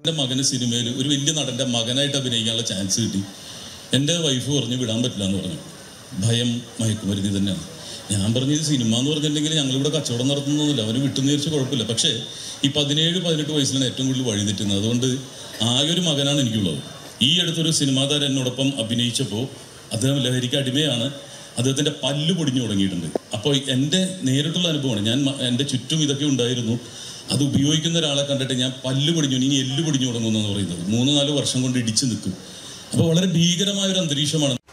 എൻ്റെ മകന് സിനിമയിൽ ഒരു വലിയ നടൻ്റെ മകനായിട്ട് അഭിനയിക്കാനുള്ള ചാൻസ് കിട്ടി എൻ്റെ വൈഫ് പറഞ്ഞു വിടാൻ പറ്റില്ല എന്ന് പറഞ്ഞു ഭയം മയക്കുമരുന്ന് തന്നെയാണ് ഞാൻ പറഞ്ഞത് സിനിമ എന്ന് പറഞ്ഞിട്ടുണ്ടെങ്കിൽ ഞങ്ങളിവിടെ കച്ചവടം നടത്തുന്നൊന്നുമില്ല അവന് വിട്ടുന്ന് വിചാരിച്ച് കുഴപ്പമില്ല പക്ഷേ ഈ പതിനേഴ് പതിനെട്ട് വയസ്സിലാണ് ഏറ്റവും കൂടുതൽ വഴി തെറ്റുന്നത് അതുകൊണ്ട് ആകെ ഒരു മകനാണ് എനിക്കുള്ളത് ഈ അടുത്തൊരു സിനിമാ താരം എന്നോടൊപ്പം അഭിനയിച്ചപ്പോൾ അദ്ദേഹം ലഹരിക്ക് അടിമയാണ് അദ്ദേഹത്തിൻ്റെ പല്ല് പൊടിഞ്ഞു തുടങ്ങിയിട്ടുണ്ട് അപ്പോൾ എൻ്റെ നേരിട്ടുള്ള അനുഭവമാണ് ഞാൻ മ- എൻ്റെ ചുറ്റും ഇതൊക്കെ ഉണ്ടായിരുന്നു അത് ഉപയോഗിക്കുന്ന ഒരാളെ കണ്ടിട്ട് ഞാൻ പല്ല് പൊടിഞ്ഞു ഇനി എല്ല് പൊടിഞ്ഞു തുടങ്ങുന്നു എന്ന് പറയുന്നത് മൂന്ന് നാല് വർഷം കൊണ്ട് ഇടിച്ചു നിൽക്കും അപ്പോൾ വളരെ ഭീകരമായ ഒരു അന്തരീക്ഷമാണ്